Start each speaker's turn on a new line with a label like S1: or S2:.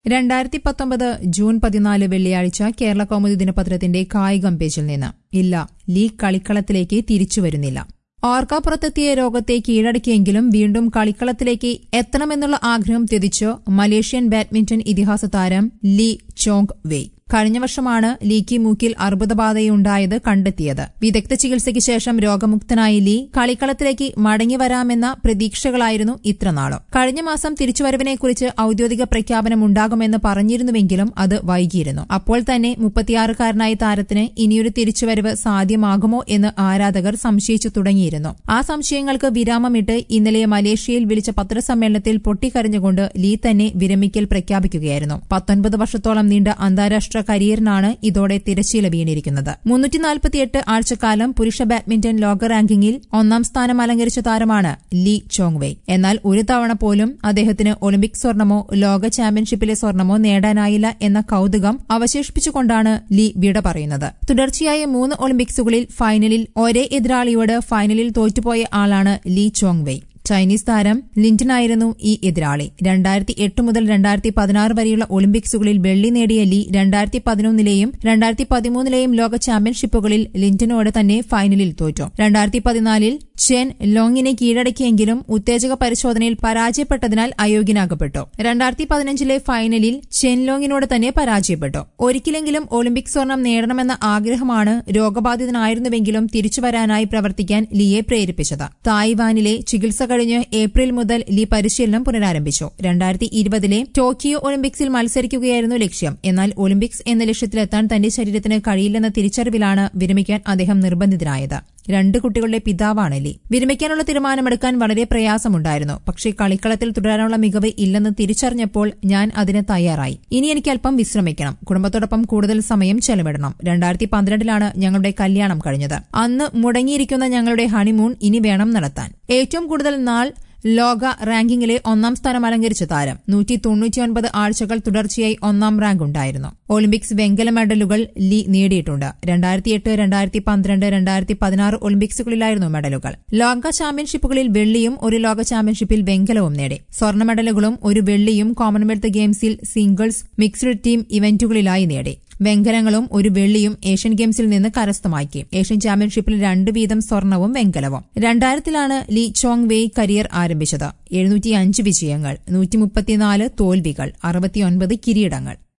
S1: രണ്ടായിരത്തി പത്തൊമ്പത് ജൂൺ പതിനാല് വെള്ളിയാഴ്ച കേരള കൗമുദി ദിനപത്രത്തിന്റെ കായികം പേജിൽ നിന്ന് ഇല്ല ലീഗ് കളിക്കളത്തിലേക്ക് തിരിച്ചു വരുന്നില്ല ഓർക്കാപ്പുറത്തെത്തിയ രോഗത്തെ കീഴടക്കിയെങ്കിലും വീണ്ടും കളിക്കളത്തിലേക്ക് എത്തണമെന്നുള്ള ആഗ്രഹം ത്യജിച്ച് മലേഷ്യൻ ബാഡ്മിന്റൺ ഇതിഹാസ താരം ലീ ചോങ് വെയ് കഴിഞ്ഞ വർഷമാണ് ലീക്കി മൂക്കിൽ അർബുദബാധയുണ്ടായത് കണ്ടെത്തിയത് വിദഗ്ധ ചികിത്സയ്ക്ക് ശേഷം രോഗമുക്തനായ ലീ കളിക്കളത്തിലേക്ക് മടങ്ങിവരാമെന്ന പ്രതീക്ഷകളായിരുന്നു ഇത്രനാളും കഴിഞ്ഞ മാസം തിരിച്ചുവരവിനെക്കുറിച്ച് ഔദ്യോഗിക പ്രഖ്യാപനമുണ്ടാകുമെന്ന് പറഞ്ഞിരുന്നുവെങ്കിലും അത് വൈകിയിരുന്നു അപ്പോൾ തന്നെ മുപ്പത്തിയാറുകാരനായ താരത്തിന് ഇനിയൊരു തിരിച്ചുവരവ് സാധ്യമാകുമോ എന്ന് ആരാധകർ സംശയിച്ചു തുടങ്ങിയിരുന്നു ആ സംശയങ്ങൾക്ക് വിരാമമിട്ട് ഇന്നലെ മലേഷ്യയിൽ വിളിച്ച പത്രസമ്മേളനത്തിൽ പൊട്ടിക്കരഞ്ഞുകൊണ്ട് ലീ തന്നെ വിരമിക്കൽ പ്രഖ്യാപിക്കുകയായിരുന്നു പത്തൊൻപത് വർഷത്തോളം നീണ്ട അന്താരാഷ്ട്ര കരിയറിനാണ് ഇതോടെ തിരശ്ശീല വീണിരിക്കുന്നത് മുന്നൂറ്റി നാൽപ്പത്തിയെട്ട് ആഴ്ചക്കാലം പുരുഷ ബാഡ്മിന്റൺ ലോക റാങ്കിങ്ങിൽ ഒന്നാം സ്ഥാനം അലങ്കരിച്ച താരമാണ് ലീ ചോങ് വെയ് എന്നാൽ ഒരു തവണ പോലും അദ്ദേഹത്തിന് ഒളിമ്പിക് സ്വർണമോ ലോക ചാമ്പ്യൻഷിപ്പിലെ സ്വർണമോ നേടാനായില്ല എന്ന കൌതുകം അവശേഷിപ്പിച്ചുകൊണ്ടാണ് ലീ വിട പറയുന്നത് തുടർച്ചയായ മൂന്ന് ഒളിമ്പിക്സുകളിൽ ഫൈനലിൽ ഒരേ എതിരാളിയോട് ഫൈനലിൽ തോറ്റുപോയ ആളാണ് ലീ ചോങ് വെയ് ചൈനീസ് താരം ലിൻറ്റനായിരുന്നു ഈ എതിരാളി രണ്ടായിരത്തി എട്ട് മുതൽ രണ്ടായിരത്തി പതിനാറ് വരെയുള്ള ഒളിമ്പിക്സുകളിൽ വെള്ളി നേടിയ ലീ രണ്ടായിരത്തി പതിനൊന്നിലെയും രണ്ടായിരത്തി പതിമൂന്നിലെയും ലോക ചാമ്പ്യൻഷിപ്പുകളിൽ ലിൻറ്റനോട് തന്നെ ഫൈനലിൽ തോറ്റു രണ്ടായിരത്തി പതിനാലിൽ ചെൻ ലോങ്ങിനെ കീഴടക്കിയെങ്കിലും ഉത്തേജക പരിശോധനയിൽ പരാജയപ്പെട്ടതിനാൽ അയോഗ്യനാകപ്പെട്ടു രണ്ടായിരത്തി പതിനഞ്ചിലെ ഫൈനലിൽ ചെൻ ലോങ്ങിനോട് തന്നെ പരാജയപ്പെട്ടു ഒരിക്കലെങ്കിലും ഒളിമ്പിക് സ്വർണം നേടണമെന്ന ആഗ്രഹമാണ് രോഗബാധിതനായിരുന്നുവെങ്കിലും തിരിച്ചുവരാനായി പ്രവർത്തിക്കാൻ ലീയെ പ്രേരിപ്പിച്ചത് തായ്വാനിലെ ചികിത്സ കഴിഞ്ഞ് ഏപ്രിൽ മുതൽ ലീ പരിശീലനം പുനരാരംഭിച്ചു രണ്ടായിരത്തി ഇരുപതിലെ ടോക്കിയോ ഒളിമ്പിക്സിൽ മത്സരിക്കുകയായിരുന്നു ലക്ഷ്യം എന്നാൽ ഒളിമ്പിക്സ് എന്ന ലക്ഷ്യത്തിലെത്താൻ തന്റെ ശരീരത്തിന് കഴിയില്ലെന്ന തിരിച്ചറിവിലാണ് വിരമിക്കാൻ അദ്ദേഹം നിർബന്ധിതനായത് രണ്ട് കുട്ടികളുടെ പിതാവാണ് ലീ വിരമിക്കാനുള്ള തീരുമാനമെടുക്കാൻ വളരെ പ്രയാസമുണ്ടായിരുന്നു പക്ഷേ കളിക്കളത്തിൽ തുടരാനുള്ള മികവ് ഇല്ലെന്ന് തിരിച്ചറിഞ്ഞപ്പോൾ ഞാൻ അതിന് തയ്യാറായി ഇനി എനിക്ക് അല്പം വിശ്രമിക്കണം കുടുംബത്തോടൊപ്പം കൂടുതൽ സമയം ചെലവിടണം രണ്ടായിരത്തി പന്ത്രണ്ടിലാണ് ഞങ്ങളുടെ കല്യാണം കഴിഞ്ഞത് അന്ന് മുടങ്ങിയിരിക്കുന്ന ഞങ്ങളുടെ ഹണിമൂൺ ഇനി വേണം നടത്താൻ ഏറ്റവും കൂടുതൽ നാൾ ലോക റാങ്കിങ്ങിലെ ഒന്നാം സ്ഥാനം അലങ്കരിച്ച താരം നൂറ്റി തൊണ്ണൂറ്റിയൊൻപത് ആഴ്ചകൾ തുടർച്ചയായി ഒന്നാം റാങ്ക് ഉണ്ടായിരുന്നു ഒളിമ്പിക്സ് വെങ്കല മെഡലുകൾ ലീ നേടിയിട്ടുണ്ട് രണ്ടായിരത്തി എട്ട് രണ്ടായിരത്തി പന്ത്രണ്ട് രണ്ടായിരത്തി പതിനാറ് ഒളിമ്പിക്സുകളിലായിരുന്നു മെഡലുകൾ ലോക ചാമ്പ്യൻഷിപ്പുകളിൽ വെള്ളിയും ഒരു ലോക ചാമ്പ്യൻഷിപ്പിൽ വെങ്കലവും നേടി സ്വർണ്ണ മെഡലുകളും ഒരു വെള്ളിയും കോമൺവെൽത്ത് ഗെയിംസിൽ സിംഗിൾസ് മിക്സ്ഡ് ടീം ഇവന്റുകളിലായി നേടി വെങ്കലങ്ങളും ഒരു വെള്ളിയും ഏഷ്യൻ ഗെയിംസിൽ നിന്ന് കരസ്ഥമാക്കി ഏഷ്യൻ ചാമ്പ്യൻഷിപ്പിൽ രണ്ട് വീതം സ്വർണവും വെങ്കലവും രണ്ടായിരത്തിലാണ് ലീ ചോങ് വെയ് കരിയർ ആരംഭിച്ചത് എഴുന്നൂറ്റിയഞ്ച് വിജയങ്ങൾ നൂറ്റിമുപ്പത്തിനാല് തോൽവികൾ അറുപത്തിയൊൻപത് കിരീടങ്ങൾ